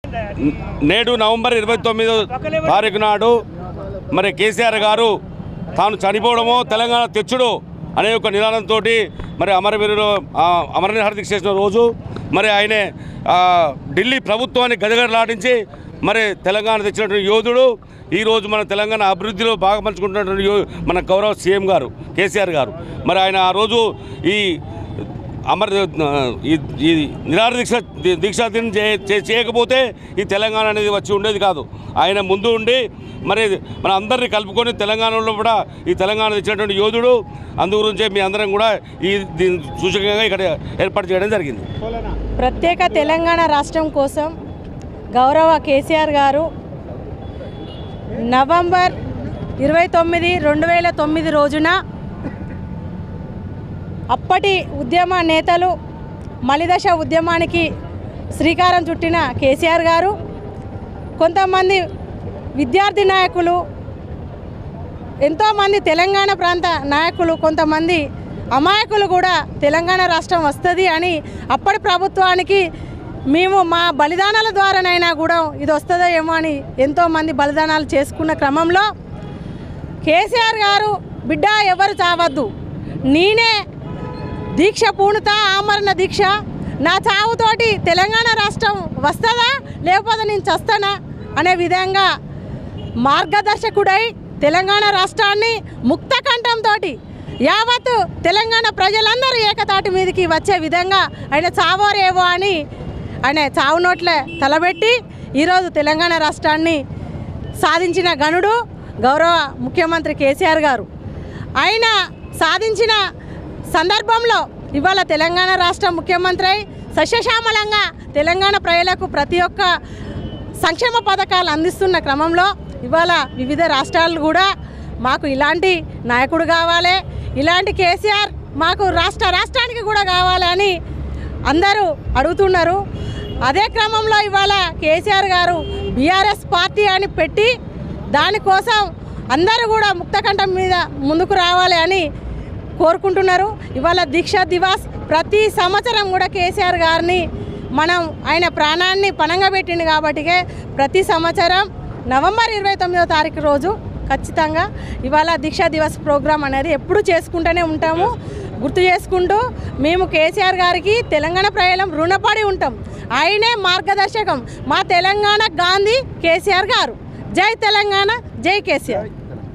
నేడు నవంబర్ ఇరవై తొమ్మిదో తారీఖు నాడు మరి కేసీఆర్ గారు తాను చనిపోవడమో తెలంగాణ తెచ్చుడు అనే ఒక నినాదంతో మరి అమరవీరులు ఆ, అమరనిహార దీక్ష చేసిన రోజు మరి ఆయనే ఆ, ఢిల్లీ ప్రభుత్వాన్ని గదగడలాడించి మరి తెలంగాణ తెచ్చినటువంటి యోధుడు ఈరోజు మన తెలంగాణ అభివృద్ధిలో బాగా పంచుకుంటున్నటువంటి యో- మన గౌరవ సీఎం గారు కేసీఆర్ గారు మరి ఆయన ఆ రోజు ఈ అమర్ ఈ ఈ నిరాహార దీక్ష దీక్షా దినం చే- చే- చేయకపోతే ఈ తెలంగాణ అనేది వచ్చి ఉండేది కాదు ఆయన ముందు ఉండి మరి మన అందరినీ కలుపుకొని తెలంగాణలో కూడా ఈ తెలంగాణ తెచ్చినటువంటి యోధుడు అందు గురించే మీ అందరం కూడా ఈ దీని సూచకంగా ఇక్కడ ఏర్పాటు చేయడం జరిగింది ప్రత్యేక తెలంగాణ రాష్ట్రం కోసం గౌరవ కేసీఆర్ గారు నవంబర్ ఇరవై తొమ్మిది రెండు వేల తొమ్మిది రోజున అప్పటి ఉద్యమ నేతలు మలిదశ ఉద్యమానికి శ్రీకారం చుట్టిన కేసీఆర్ గారు కొంతమంది విద్యార్థి నాయకులు ఎంతోమంది తెలంగాణ ప్రాంత నాయకులు కొంతమంది అమాయకులు కూడా తెలంగాణ రాష్ట్రం వస్తుంది అని అప్పటి ప్రభుత్వానికి మేము మా బలిదానాల ద్వారానైనా కూడా ఇది వస్తుందో ఏమో అని ఎంతోమంది బలిదానాలు చేసుకున్న క్రమంలో కేసీఆర్ గారు బిడ్డ ఎవరు చావద్దు నేనే దీక్ష పూనుతా ఆమరణ దీక్ష నా చావుతోటి తెలంగాణ రాష్ట్రం వస్తుందా లేకపోతే నేను చస్తానా అనే విధంగా మార్గదర్శకుడై తెలంగాణ రాష్ట్రాన్ని ముక్త కంఠంతో యావత్తు తెలంగాణ ప్రజలందరూ ఏకతాటి మీదకి వచ్చే విధంగా ఆయన చావోరేవో అని ఆయన చావు నోట్లే తలబెట్టి ఈరోజు తెలంగాణ రాష్ట్రాన్ని సాధించిన గనుడు గౌరవ ముఖ్యమంత్రి కేసీఆర్ గారు ఆయన సాధించిన సందర్భంలో ఇవాళ తెలంగాణ రాష్ట్ర ముఖ్యమంత్రి అయి సస్యశ్యామలంగా తెలంగాణ ప్రజలకు ప్రతి ఒక్క సంక్షేమ పథకాలు అందిస్తున్న క్రమంలో ఇవాళ వివిధ రాష్ట్రాలు కూడా మాకు ఇలాంటి నాయకుడు కావాలి ఇలాంటి కేసీఆర్ మాకు రాష్ట్ర రాష్ట్రానికి కూడా కావాలి అని అందరూ అడుగుతున్నారు అదే క్రమంలో ఇవాళ కేసీఆర్ గారు బీఆర్ఎస్ పార్టీ అని పెట్టి దానికోసం అందరూ కూడా ముక్తకంఠం మీద ముందుకు రావాలి అని కోరుకుంటున్నారు ఇవాళ దీక్షా దివాస్ ప్రతి సంవత్సరం కూడా కేసీఆర్ గారిని మనం ఆయన ప్రాణాన్ని పణంగా పెట్టిండు కాబట్టికే ప్రతి సంవత్సరం నవంబర్ ఇరవై తొమ్మిదో తారీఖు రోజు ఖచ్చితంగా ఇవాళ దీక్షా దివస్ ప్రోగ్రాం అనేది ఎప్పుడు చేసుకుంటూనే ఉంటాము గుర్తు చేసుకుంటూ మేము కేసీఆర్ గారికి తెలంగాణ ప్రజలం రుణపడి ఉంటాం ఆయనే మార్గదర్శకం మా తెలంగాణ గాంధీ కేసీఆర్ గారు జై తెలంగాణ జై కేసీఆర్